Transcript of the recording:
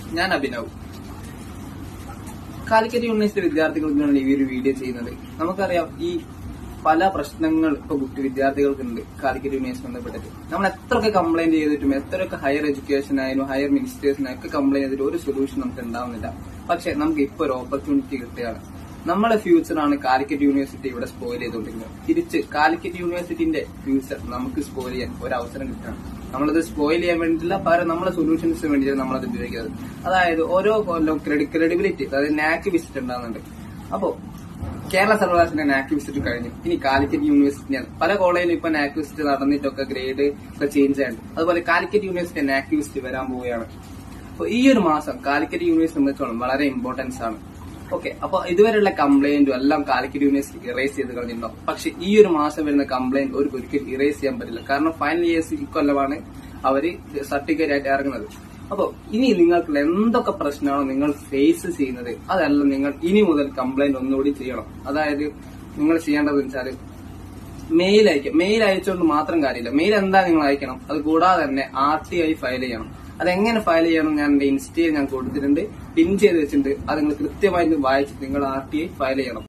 ഞാൻ അഭിനവ് കാലിക്കറ്റ് യൂണിവേഴ്സിറ്റി വിദ്യാർത്ഥികൾക്ക് വേണ്ടി ഈ ഒരു വീഡിയോ ചെയ്യുന്നത് നമുക്കറിയാം ഈ പല പ്രശ്നങ്ങൾ ഇപ്പൊ കുട്ടി വിദ്യാർത്ഥികൾക്കുണ്ട് കാലിക്കറ്റ് യൂണിവേഴ്സിറ്റി ബന്ധപ്പെട്ടിട്ട് നമ്മൾ എത്രയൊക്കെ കംപ്ലൈന്റ് ചെയ്തിട്ടും എത്രയൊക്കെ ഹയർ എഡ്യൂക്കേഷൻ ആയാലും ഹയർ മിനിസ്റ്റേഴ്സിനൊക്കെ കംപ്ലൈന്റ് ചെയ്തിട്ട് ഒരു സൊല്യൂഷൻ നമുക്ക് ഉണ്ടാവുന്നില്ല പക്ഷെ നമുക്ക് ഇപ്പൊ ഒരു ഓപ്പർച്യൂണിറ്റി കിട്ടുകയാണ് നമ്മുടെ ഫ്യൂച്ചറാണ് കാലിക്കറ്റ് യൂണിവേഴ്സിറ്റി ഇവിടെ സ്പോയിൽ ചെയ്തുകൊണ്ടിരിക്കുന്നത് തിരിച്ച് കാലിക്കറ്റ് യൂണിവേഴ്സിറ്റിന്റെ ഫ്യൂച്ചർ നമുക്ക് സ്പോയിൽ ചെയ്യാൻ ഒരു അവസരം കിട്ടണം നമ്മളത് സ്പോയിൽ ചെയ്യാൻ വേണ്ടിയില്ല പകരം നമ്മുടെ സൊല്യൂഷൻസിന് വേണ്ടിയാണ് നമ്മളത് ഉപയോഗിക്കുന്നത് അതായത് ഓരോ കൊല്ലം ക്രെഡിബിലിറ്റി അതായത് നാക്ക് വിസിറ്റ് ഉണ്ടാകുന്നുണ്ട് അപ്പോ കേരള സർവകലാശാല നാക്ക് വിസിറ്റ് കഴിഞ്ഞു ഇനി കാലിക്കറ്റ് യൂണിവേഴ്സിറ്റിയാണ് പല കോളേജിലും ഇപ്പൊ നാക്ക് വിസിറ്റ് നടന്നിട്ടൊക്കെ ഗ്രേഡ് ഒക്കെ ചേഞ്ച് ആയിട്ട് അതുപോലെ കാലിക്കറ്റ് യൂണിവേഴ്സിറ്റി നാക്ക് വിസിറ്റ് വരാൻ പോവുകയാണ് അപ്പൊ ഈ ഒരു മാസം കാലിക്കറ്റ് യൂണിവേഴ്സിറ്റി സംബന്ധിച്ചോളം വളരെ ഇമ്പോർട്ടൻസ് ആണ് ഓക്കെ അപ്പൊ ഇതുവരെയുള്ള കംപ്ലൈന്റും എല്ലാം കാലിക്കറ്റ് യൂണിവേഴ്സിറ്റി ഇറേസ് ചെയ്ത് കളഞ്ഞിട്ടുണ്ടോ പക്ഷെ ഈ ഒരു മാസം വരുന്ന കംപ്ലൈന്റ് ഒരു ഒരിക്കലും ഇറേസ് ചെയ്യാൻ പറ്റില്ല കാരണം ഫൈനൽ ഇയേഴ്സ് ഇക്കൊല്ലമാണ് അവര് സർട്ടിഫിക്കറ്റ് ആയിട്ട് ഇറങ്ങുന്നത് അപ്പൊ ഇനി നിങ്ങൾക്ക് എന്തൊക്കെ പ്രശ്നമാണോ നിങ്ങൾ ഫേസ് ചെയ്യുന്നത് അതെല്ലാം നിങ്ങൾ ഇനി മുതൽ കംപ്ലൈന്റ് ഒന്നുകൂടി ചെയ്യണം അതായത് നിങ്ങൾ ചെയ്യേണ്ടത് വെച്ചാല് മെയിൽ അയക്കാം മെയിൽ അയച്ചുകൊണ്ട് മാത്രം കാര്യമില്ല മെയിൽ എന്താ നിങ്ങൾ അയക്കണം അത് കൂടാതെ തന്നെ ആർ ടി ഐ ഫയൽ ചെയ്യണം അതെങ്ങനെ ഫയൽ ചെയ്യണം ഞാൻ എന്റെ ഇൻസ്റ്റയിൽ ഞാൻ കൊടുത്തിട്ടുണ്ട് പിൻ ചെയ്ത് വെച്ചിട്ടുണ്ട് അത് നിങ്ങൾ കൃത്യമായിട്ട് വായിച്ച് നിങ്ങൾ ആർ ടി ഐ ഫയൽ ചെയ്യണം